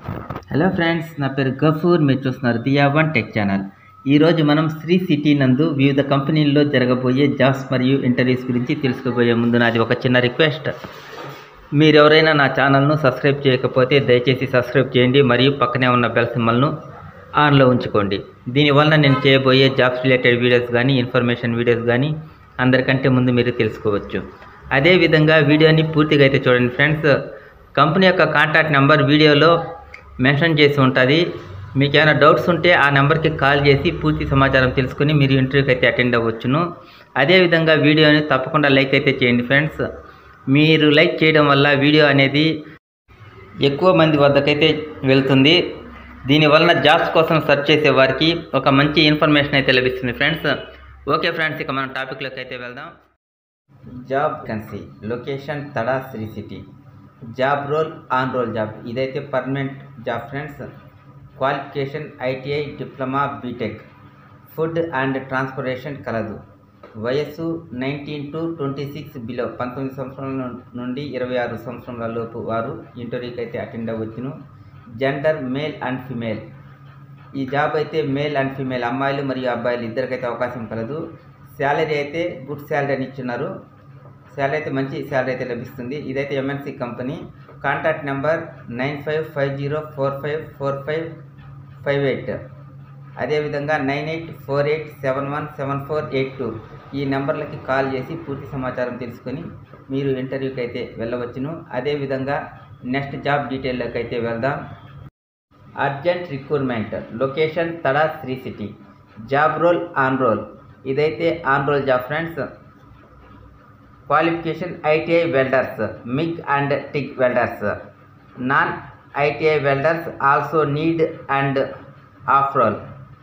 hello friends నా పేరు గఫూర్ మీరు చూస్తున్నారు దియా వన్ టెక్ ఛానల్ ఈరోజు మనం శ్రీ సిటీ నందు వివిధ కంపెనీల్లో జరగబోయే జాబ్స్ మరియు ఇంటర్వ్యూస్ గురించి తెలుసుకోబోయే ముందు నాది ఒక చిన్న రిక్వెస్ట్ మీరు ఎవరైనా నా ఛానల్ను సబ్స్క్రైబ్ చేయకపోతే దయచేసి సబ్స్క్రైబ్ చేయండి మరియు పక్కనే ఉన్న బెల్ సింబల్ను ఆన్లో ఉంచుకోండి దీనివల్ల నేను చేయబోయే జాబ్స్ రిలేటెడ్ వీడియోస్ కానీ ఇన్ఫర్మేషన్ వీడియోస్ కానీ అందరికంటే ముందు మీరు తెలుసుకోవచ్చు అదేవిధంగా వీడియోని పూర్తిగా అయితే చూడండి ఫ్రెండ్స్ కంపెనీ యొక్క కాంటాక్ట్ నెంబర్ వీడియోలో మెన్షన్ చేసి ఉంటుంది మీకు ఏమైనా డౌట్స్ ఉంటే ఆ నెంబర్కి కాల్ చేసి పూర్తి సమాచారం తెలుసుకుని మీరు ఇంటర్వ్యూకి అయితే అటెండ్ అవ్వచ్చును అదేవిధంగా వీడియోని తప్పకుండా లైక్ అయితే చేయండి ఫ్రెండ్స్ మీరు లైక్ చేయడం వల్ల వీడియో అనేది ఎక్కువ మంది వద్దకైతే వెళ్తుంది దీనివలన జాబ్స్ కోసం సెర్చ్ చేసే వారికి ఒక మంచి ఇన్ఫర్మేషన్ అయితే లభిస్తుంది ఫ్రెండ్స్ ఓకే ఫ్రెండ్స్ ఇక మనం టాపిక్లోకి అయితే వెళ్దాం జాబ్ కన్సీ location Tada Sri City job role on role job ఇదైతే permanent job friends qualification ITI diploma BTech food and transportation కలదు వయస్సు nineteen to twenty six below పంతొమ్మిది సంవత్సరాల ను- నుండి ఇరవై ఆరు సంవత్సరాల లోపు వారు ఇంటర్వ్యూకి అయితే అటెండ్ అవ్వచ్చును జెండర్ మేల్ అండ్ ఫిమేల్ ఈ జాబ్ అయితే మేల్ అండ్ ఫీమేల్ అమ్మాయిలు మరియు అబ్బాయిలు ఇద్దరికైతే అవకాశం కలదు శాలరీ అయితే గుడ్ శాలరీ అని ఇచ్చున్నారు శాలరీ అయితే మంచి శాలరీ అయితే లభిస్తుంది ఇదైతే MNC company contact number nine five five zero four five four five five eight అదేవిధంగా nine eight four eight seven one seven four eight two ఈ నెంబర్లకి కాల్ చేసి పూర్తి సమాచారం తెలుసుకొని మీరు ఇంటర్వ్యూకి అయితే వెళ్ళవచ్చును అదేవిధంగా నెక్స్ట్ జాబ్ డీటెయిల్లోకి అయితే వెళ్దాం urgent recruitment location Tada Sri City job role on role ఇదైతే on role job friends qualification ITI welders MIG and TIG welders non ITI welders also need and off role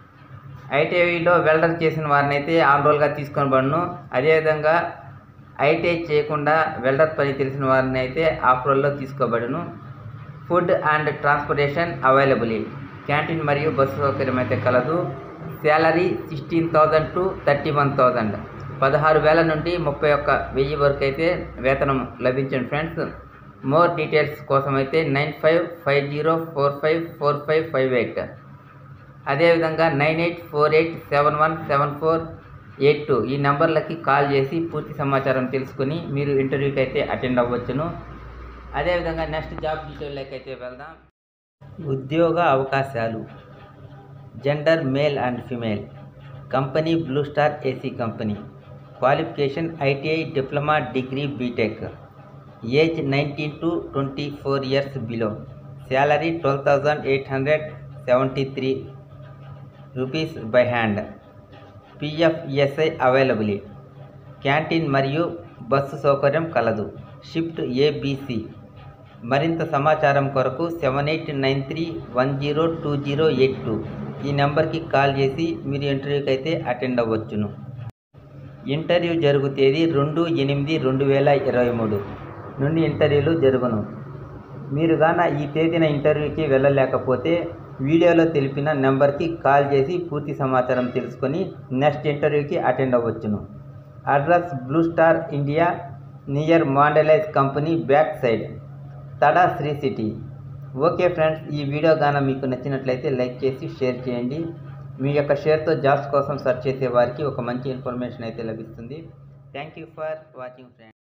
ఐటీఐలో వెల్డర్ చేసిన వారిని అయితే ఆన్ రోల్గా తీసుకొని పడును అదేవిధంగా ఐటీఐ చేయకుండా వెల్డర్ పని తెలిసిన వారిని అయితే ఆఫ్ రోల్లో తీసుకోబడును food and transportation available canteen మరియు బస్సు సౌకర్యం అయితే కలదు salary sixteen thousand to thirty one thousand పదహారు వేల నుండి ముప్పై ఒక్క వెయ్యి వరకు అయితే వేతనం లభించండి ఫ్రెండ్స్ మోర్ డీటెయిల్స్ కోసం అయితే nine five five zero four five four five five eight అదేవిధంగా nine eight four eight seven one seven four eight two ఈ నెంబర్లకి కాల్ చేసి పూర్తి సమాచారం తెలుసుకుని మీరు ఇంటర్వ్యూకి అయితే అటెండ్ అవ్వచ్చును అదేవిధంగా నెక్స్ట్ జాబ్ డీటెయిల్లోకి అయితే వెళ్దాం ఉద్యోగ అవకాశాలు gender male and female company blue star AC company qualification ITI diploma degree BTech age nineteen to twenty four years below salary twelve thousand eight hundred seventy three rupees by hand PF ESI available canteen మరియు bus సౌకర్యం కలదు shift ABC మరింత సమాచారం కొరకు seven eight nine three one zero two zero eight two ఈ నెంబర్కి call చేసి మీరు ఇంటర్వ్యూకి అయితే అటెండ్ అవ్వచ్చును ఇంటర్వ్యూ జరుగు తేదీ రెండు ఎనిమిది రెండు వేల ఇరవై మూడు నుండి ఇంటర్వ్యూలు జరుగును మీరు గాన ఈ తేదీన ఇంటర్వ్యూకి వెళ్ళలేకపోతే వీడియోలో తెలిపిన నెంబర్కి కాల్ చేసి పూర్తి సమాచారం తెలుసుకొని నెక్స్ట్ ఇంటర్వ్యూకి అటెండ్ అవ్వచ్చును address blue star India near Mondelez company back side Tada Sri City okay friends ఈ వీడియో గాన మీకు నచ్చినట్లయితే లైక్ చేసి షేర్ చేయండి మీ యొక్క షేర్తో జాబ్స్ కోసం సెర్చ్ చేసే వారికి ఒక మంచి ఇన్ఫర్మేషన్ అయితే లభిస్తుంది thank you for watching friends